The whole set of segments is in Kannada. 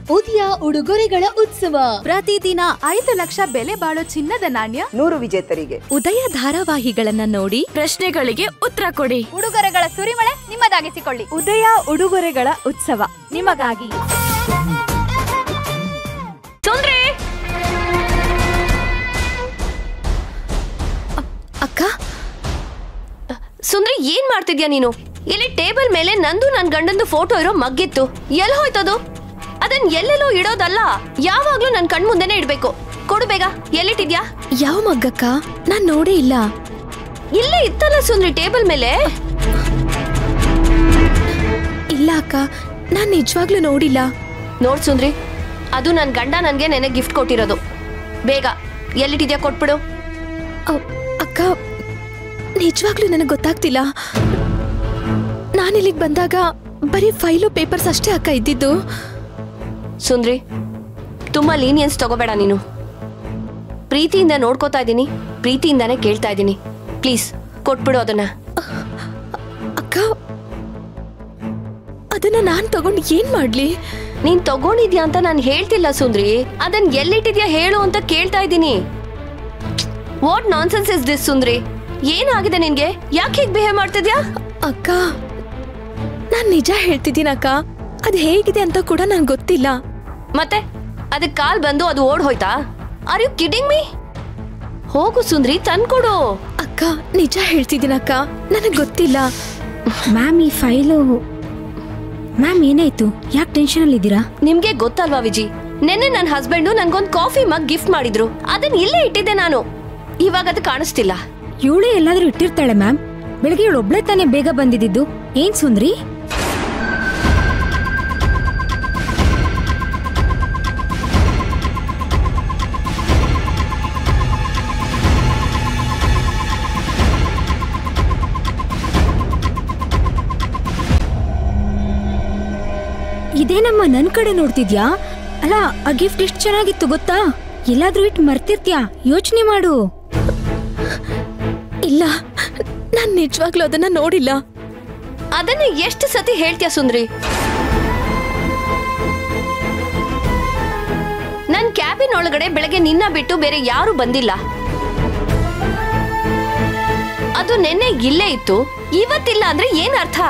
ಉದಯ ಉಡುಗೊರೆಗಳ ಉತ್ಸವ ಪ್ರತಿದಿನ ಐದು ಲಕ್ಷ ಬೆಲೆ ಬಾಳೋ ಚಿನ್ನದ ನಾಣ್ಯ ನೂರು ವಿಜೇತರಿಗೆ ಉದಯ ಧಾರಾವಾಹಿಗಳನ್ನ ನೋಡಿ ಪ್ರಶ್ನೆಗಳಿಗೆ ಉತ್ತರ ಕೊಡಿ ಉಡುಗೊರೆಗಳ ಸುರಿಮಳೆ ನಿಮ್ಮದಾಗಿಸಿಕೊಳ್ಳಿ ಉದಯ ಉಡುಗೊರೆಗಳ ಉತ್ಸವ ನಿಮಗಾಗಿ ಸುಂದ್ರಿ ಅಕ್ಕ ಸುಂದ್ರಿ ಏನ್ ಮಾಡ್ತಿದ್ಯಾ ನೀನು ಇಲ್ಲಿ ಟೇಬಲ್ ಮೇಲೆ ನಂದು ನನ್ ಗಂಡಂದು ಫೋಟೋ ಇರೋ ಮಗ್ಗಿತ್ತು ಎಲ್ಲಿ ಹೋಯ್ತದು ಅದನ್ ಎಲ್ಲೆಲ್ಲೋ ಇಡೋದಲ್ಲ ಯಾವಾಗ್ಲೂ ನನ್ ಕಣ್ ಮುಂದೆನೆ ಇಡ್ಬೇಕು ಕೊಡು ಬೇಗ ಎಲ್ಲಿಟ್ಟಿದ್ಯಾ ಯಾವ ಮಗ್ಗಕ್ಕ ನಾನ್ ನೋಡೇ ಇಲ್ಲ ಇಲ್ಲೇ ಇತ್ತಲ್ಲ ಸುಂದ್ರಿ ಟೇಬಲ್ ಮೇಲೆ ಇಲ್ಲ ಅಕ್ಕ ನಾನ್ ನಿಜವಾಗ್ಲೂ ನೋಡಿಲ್ಲ ನೋಡ್ ಸುಂದ್ರಿ ಅದು ನನ್ ಗಂಡ ನನ್ಗೆ ನೆನೆ ಗಿಫ್ಟ್ ಕೊಟ್ಟಿರೋದು ಬೇಗ ಎಲ್ಲಿಟ್ಟಿದ್ಯಾ ಕೊಟ್ಬಿಡು ಅ- ಅಕ್ಕ ನಿಜವಾಗ್ಲೂ ನನಗೆ ಗೊತ್ತಾಗ್ತಿಲ್ಲ ನಾನಿಲ್ಲಿಗೆ ಬಂದಾಗ ಬರೀ ಫೈಲು ಪೇಪರ್ಸ್ ಅಷ್ಟೇ ಅಕ್ಕ ಇದ್ದಿದ್ದು ಸುಂದ್ರಿ ತುಂಬಾ ಲೀನಿಯನ್ಸ್ ತಗೋಬೇಡ ನೀನು ಪ್ರೀತಿಯಿಂದ ನೋಡ್ಕೋತಾ ಇದ್ದೀನಿ ಪ್ರೀತಿಯಿಂದಾನೇ ಕೇಳ್ತಾ ಇದ್ದೀನಿ ಪ್ಲೀಸ್ ಕೊಟ್ಬಿಡು ಅದನ್ನ ಅಕ್ಕ ಅದನ್ನ ನಾನ್ ತಗೊಂಡು ಏನ್ ಮಾಡ್ಲಿ ನೀನ್ ತಗೊಂಡಿದ್ಯಾ ಅಂತ ನಾನು ಹೇಳ್ತಿಲ್ಲ ಸುಂದ್ರಿ ಅದನ್ ಎಲ್ಲಿಟ್ಟಿದ್ಯಾ ಹೇಳು ಅಂತ ಕೇಳ್ತಾ ಇದ್ದೀನಿ ವಾಟ್ ನಾನ್ಸೆನ್ಸ್ ಇಸ್ ದಿಸ್ ಸುಂದ್ರಿ ಏನಾಗಿದೆ ನಿನ್ಗೆ ಯಾಕೆ ಹೀಗೆ ಬಿಹೇವ್ ಮಾಡ್ತಿದ್ಯಾ ಅಕ್ಕ ನಾನ್ ನಿಜ ಹೇಳ್ತಿದ್ದೀನಿ ಅಕ್ಕ ಅದ್ ಹೇಗಿದೆ ಅಂತ ಕೂಡ ನಂಗೆ ಗೊತ್ತಿಲ್ಲ ಮತ್ತೆ ಅದಕ್ ಕಾಲ್ ಬಂದು ಅದು ಓಡ್ ಹೋಯ್ತಾ ಆರ್ ಯು ಕಿಡಿಂಗ್ ಮೀ ಹೋಗು ಸುಂದ್ರಿ ತಂದ್ಕೊಡು ಅಕ್ಕ ನಿಜ ಹೇಳ್ತಿದ್ದೀನಿ ಅಕ್ಕ ನನಗೆ ಗೊತ್ತಿಲ್ಲ ಮ್ಯಾಮ್ ಈ ಫೈಲು ಮ್ಯಾಮ್ ಏನಾಯ್ತು ಯಾಕೆ ಟೆನ್ಷನ್ ಅಲ್ಲಿ ಇದ್ದೀರಾ ನಿಮ್ಗೆ ಗೊತ್ತಲ್ವಾ ವಿಜಿ ನೆನ್ನೆ ನನ್ನ ಹಸ್ಬೆಂಡು ನನ್ಗೊಂದ್ ಕಾಫಿ ಮಗ್ ಗಿಫ್ಟ್ ಮಾಡಿದ್ರು ಅದನ್ನ ಇಲ್ಲೇ ಇಟ್ಟಿದ್ದೆ ನಾನು ಇವಾಗ ಅದು ಕಾಣಿಸ್ತಿಲ್ಲ ಇವಳೇ ಎಲ್ಲಾದ್ರೂ ಇಟ್ಟಿರ್ತಾಳೆ ಮ್ಯಾಮ್ ಬೆಳಗ್ಗೆ ಇವಳು ಒಬ್ಳೆ ತಾನೇ ಬೇಗ ಬಂದಿದ್ದು ಏನ್ ಸುಂದ್ರಿ ಇದೇನಮ್ಮ ನನ್ ಕಡೆ ನೋಡ್ತಿದ್ಯಾ ಅಲ್ಲ ಆ ಗಿಫ್ಟ್ ಎಷ್ಟು ಚೆನ್ನಾಗಿತ್ತು ಗೊತ್ತಾ ಎಲ್ಲಾದ್ರೂ ಇಟ್ಟು ಮರ್ತಿರ್ತ್ಯಾ ಯೋಚನೆ ಮಾಡು ಇಲ್ಲ ನಾನ್ ನಿಜವಾಗ್ಲೂ ಅದನ್ನ ನೋಡಿಲ್ಲ ಅದನ್ನ ಎಷ್ಟು ಸತಿ ಹೇಳ್ತೀಯ ಸುಂದ್ರಿ ನನ್ ಕ್ಯಾಬಿನ್ ಒಳಗಡೆ ಬೆಳಗ್ಗೆ ನಿನ್ನ ಬಿಟ್ಟು ಬೇರೆ ಯಾರು ಬಂದಿಲ್ಲ ಅದು ನೆನ್ನೆ ಇಲ್ಲೇ ಇತ್ತು ಇವತ್ತಿಲ್ಲ ಅಂದ್ರೆ ಏನ್ ಅರ್ಥ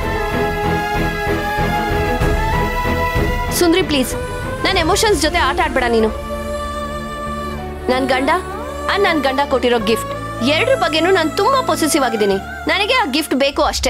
ಸುಂದ್ರಿ ಪ್ಲೀಸ್ ನನ್ನ ಎಮೋಷನ್ಸ್ ಜೊತೆ ಆಟ ಆಡ್ಬೇಡ ನೀನು ನನ್ ಗಂಡ ಆ ನನ್ ಗಂಡ ಕೊಟ್ಟಿರೋ ಗಿಫ್ಟ್ ಎರಡ್ರ ಬಗ್ಗೆನೂ ನಾನು ತುಂಬಾ ಪೊಸೆಸಿವ್ ಆಗಿದ್ದೀನಿ ನನಗೆ ಆ ಗಿಫ್ಟ್ ಬೇಕು ಅಷ್ಟೇ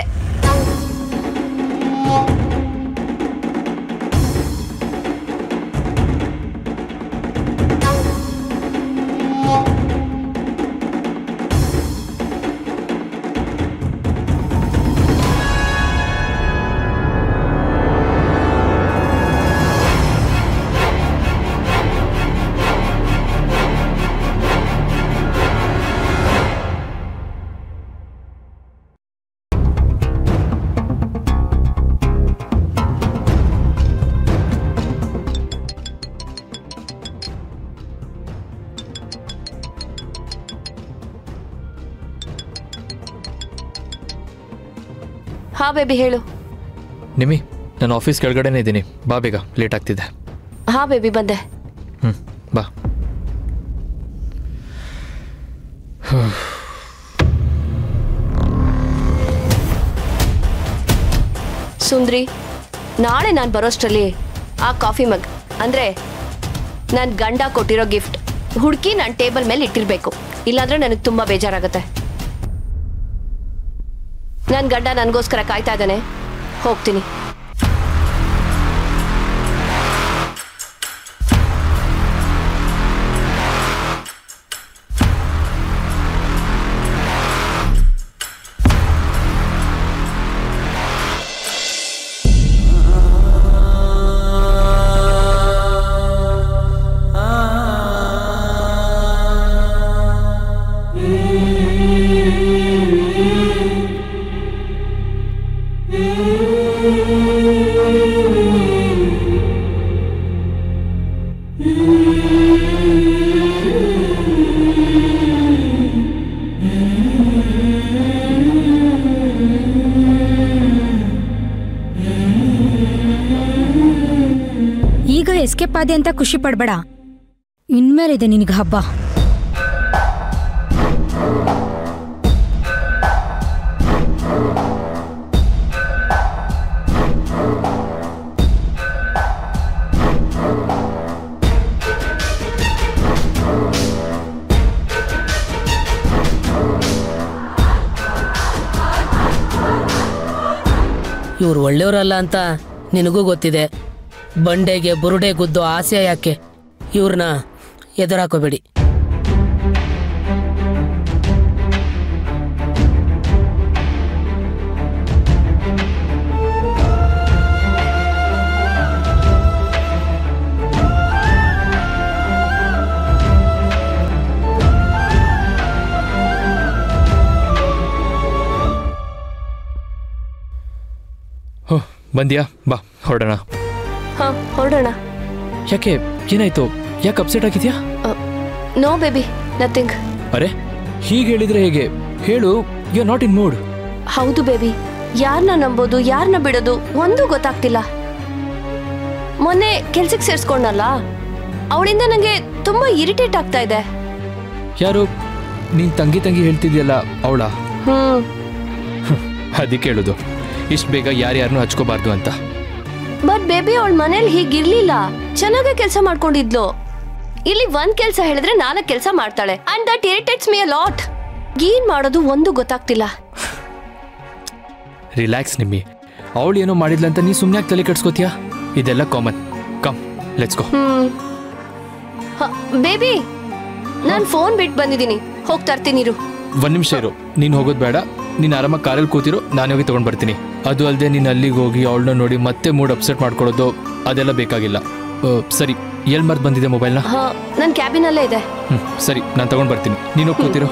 ಹಾ ಬೇಬಿ ಹೇಳು ನಿಮಿ ನಾನು ಆಫೀಸ್ ಕೆಳಗಡೆನೇ ಇದ್ದೀನಿ ಬಾ ಬೇಗ ಲೇಟ್ ಆಗ್ತಿದೆ ಹಾ ಬೇಬಿ ಬಂದೆ ಹ್ಞೂ ಬಾ ಸುಂದ್ರಿ ನಾಳೆ ನಾನು ಬರೋಷ್ಟರಲ್ಲಿ ಆ ಕಾಫಿ ಮಗ್ ಅಂದ್ರೆ ನನ್ನ ಗಂಡ ಕೊಟ್ಟಿರೋ ಗಿಫ್ಟ್ ಹುಡುಕಿ ನನ್ನ ಟೇಬಲ್ ಮೇಲೆ ಇಟ್ಟಿರ್ಬೇಕು ಇಲ್ಲಾಂದ್ರೆ ನನಗೆ ತುಂಬಾ ಬೇಜಾರಾಗುತ್ತೆ ನನ್ನ ಗಂಡ ನನಗೋಸ್ಕರ ಕಾಯ್ತಾ ಇದ್ದಾನೆ ಹೋಗ್ತೀನಿ ಆ ಈಗ ಎಸ್ಕೇಪ್ ಆದೆ ಅಂತ ಖುಷಿ ಪಡ್ಬೇಡ ಇನ್ಮೇಲಿದೆ ನಿನಗೆ ಹಬ್ಬ ಇವ್ರು ಒಳ್ಳೆಯವರಲ್ಲ ಅಂತ ನಿನಗೂ ಗೊತ್ತಿದೆ ಬಂಡೆಗೆ ಬುರುಡೆ ಗುದ್ದು ಆಸೆ ಯಾಕೆ ಇವ್ರನ್ನ ಎದುರಾಕೋಬೇಡಿ ಹೋ ಬಂದ್ಯಾ ಬಾ ಹೊರಡೋಣ ಹಾ ಹೊರಡೋಣ ಯಾಕೆ ಏನಾಯ್ತು ಯಾಕೆ ಅಪ್ಸೆಟ್ ಆಗಿದ್ಯಾ ನೋ ಬೇಬಿ ನಥಿಂಗ್ ಅರೆ ಹೀಗೆ ಹೇಳಿದ್ರೆ ಹೇಗೆ ಹೇಳು you are not in mood ಹೌದು ಬೇಬಿ ಯಾರನ್ನ ನಂಬೋದು ಯಾರನ್ನ ಬಿಡೋದು ಒಂದೂ ಗೊತ್ತಾಗ್ತಿಲ್ಲ ಮೊನ್ನೆ ಕೆಲ್ಸಕ್ಕೆ ಸೇರಿಸ್ಕೊಂಡಲ್ಲ ಅವಳಿಂದ ನನಗೆ ತುಂಬಾ ಇರಿಟೇಟ್ ಆಗ್ತಾ ಇದೆ ಯಾರು ನೀನ್ ತಂಗಿ ತಂಗಿ ಹೇಳ್ತಿದ್ಯಲ್ಲ ಅವಳ ಹ್ಮ್ ಅದಕ್ಕೆ ಹೇಳುದು ಇಷ್ಟು ಬೇಗ ಯಾರ್ಯಾರನ್ನೂ ಹಚ್ಕೋಬಾರ್ದು ಅಂತ ಬಟ್ ಬೇಬಿ ಅವಳ ಮನೇಲಿ ಹೀಗಿರ್ಲಿಲ್ಲ ಚೆನ್ನಾಗೇ ಕೆಲಸ ಮಾಡ್ಕೊಂಡಿದ್ಲು ಇಲ್ಲಿ ಒಂದ್ ಕೆಲಸ ಹೇಳಿದ್ರೆ ನಾಲ್ಕು ಕೆಲಸ ಮಾಡ್ತಾಳೆ and that irritates me a lot ಏನ್ ಮಾಡೋದು ಒಂದು ಗೊತ್ತಾಗ್ತಿಲ್ಲ ರಿಲ್ಯಾಕ್ಸ್ ನಿಮ್ಮಿ ಅವಳು ಏನೋ ಮಾಡಿದ್ಲಂತ ನೀ ಸುಮ್ಮನೆ ಯಾಕೆ ತಲೆ ಕೆಡ್ಸ್ಕೋತೀಯಾ ಇದೆಲ್ಲ come on come let's go hmm baby ನಾನ್ ಫೋನ್ ಬಿಟ್ಟು ಬಂದಿದ್ದೀನಿ ಹೋಗ್ತಾ ಇರ್ತೀನಿ ಇರು ಒಂದ್ ನಿಮಿಷ ಇರು ನೀನು ಹೋಗೋದು ಬೇಡ ನೀನು ಆರಾಮಾಗಿ ಕಾರಲ್ಲಿ ಕೂತಿರು ನಾನು ಹೋಗಿ ತಗೊಂಡ್ ಬರ್ತೀನಿ ಅದು ಅಲ್ಲದೆ ನೀನು ಅಲ್ಲಿಗೆ ಹೋಗಿ ಅವಳನ್ನ ನೋಡಿ ಮತ್ತೆ ಮೂಡ್ ಅಪ್ಸೆಟ್ ಮಾಡ್ಕೊಳ್ಳೋದು ಅದೆಲ್ಲ ಬೇಕಾಗಿಲ್ಲ ಆ, ಸರಿ ಎಲ್ಲಿ ಮರ್ತು ಬಂದಿದೆ ಮೊಬೈಲ್ನ ಹಾ ನನ್ ಕ್ಯಾಬಿನಲ್ಲೇ ಇದೆ ಹ್ಞೂ ಸರಿ ನಾನು ತಗೊಂಡ್ ಬರ್ತೀನಿ ನೀನು ಹೋಗಿ ಕೂತಿರು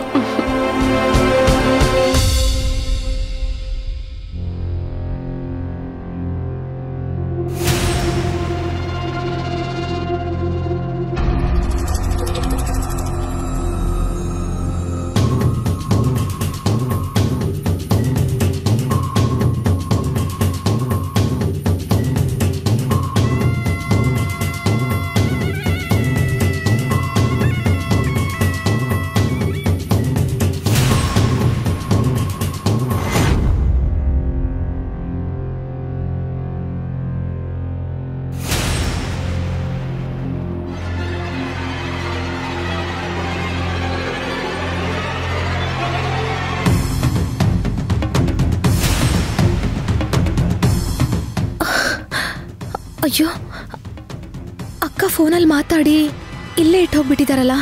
ಅಯ್ಯೋ ಅಕ್ಕ ಫೋನಲ್ಲಿ ಮಾತಾಡಿ ಇಲ್ಲೇ ಇಟ್ಟು ಹೋಗ್ಬಿಟ್ಟಿದಾರಲ್ಲ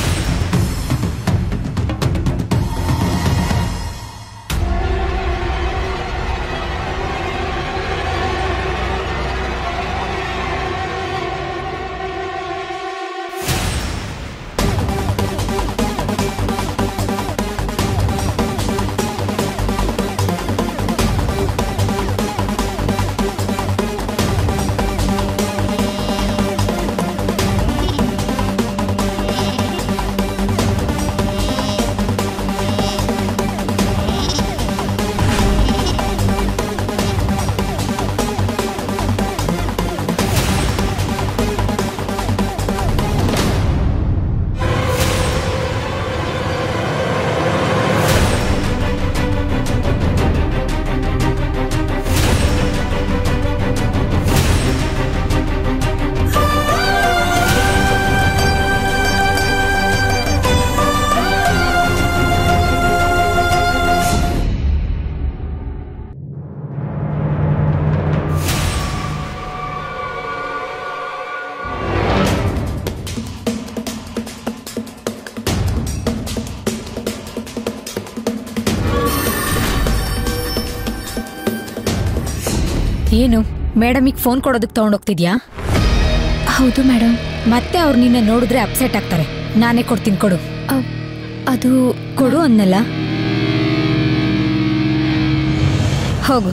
ಏನು ಮೇಡಮಿಗೆ ಫೋನ್ ಕೊಡೋದಕ್ಕೆ ತಗೊಂಡೋಗ್ತಿದ್ಯಾ ಹೌದು ಮೇಡಮ್ ಮತ್ತೆ ಅವ್ರು ನಿನ್ನೆ ನೋಡಿದ್ರೆ ಅಪ್ಸೆಟ್ ಆಗ್ತಾರೆ ನಾನೇ ಕೊಡ್ತೀನಿ ಕೊಡು ಅದು ಕೊಡು ಅನ್ನಲ್ಲ ಹೋಗು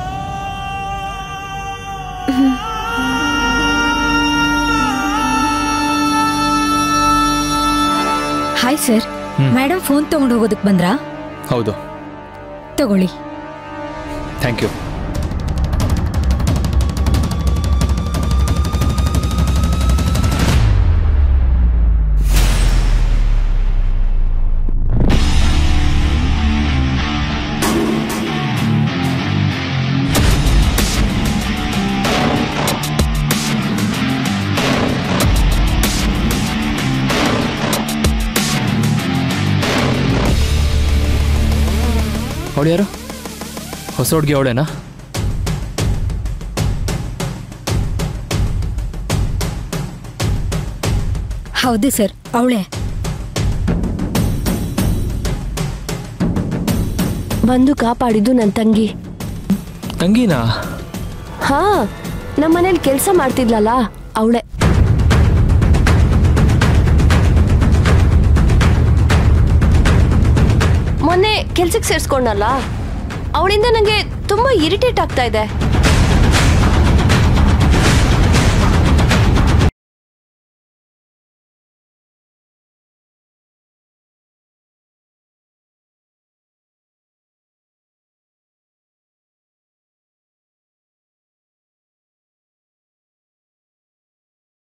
hi sir hmm. Madam phone ತಗೊಂಡು ಹೋಗೋದಕ್ಕೆ ಬಂದ್ರಾ ಹೌದು ತಗೊಳ್ಳಿ ಥ್ಯಾಂಕ್ ಯು ಅವಳು ಯಾರು ಹೊಸ ಹುಡುಗಿ ಅವಳೇನಾ ಹೌದು ಸರ್ ಅವಳೆ ಬಂದು ಕಾಪಾಡಿದ್ದು ನನ್ನ ತಂಗಿ ತಂಗಿನಾ ಹಾ ನಮ್ಮ ಮನೇಲಿ ಕೆಲಸ ಮಾಡ್ತಿದ್ಲಲ್ಲ ಅವಳೆ ಮೊನ್ನೆ ಕೆಲ್ಸಕ್ಕೆ ಸೇರಿಸ್ಕೊಂಡಲ್ಲ ಅವಳಿಂದ ನನಗೆ ತುಂಬಾ ಇರಿಟೇಟ್ ಆಗ್ತಾ ಇದೆ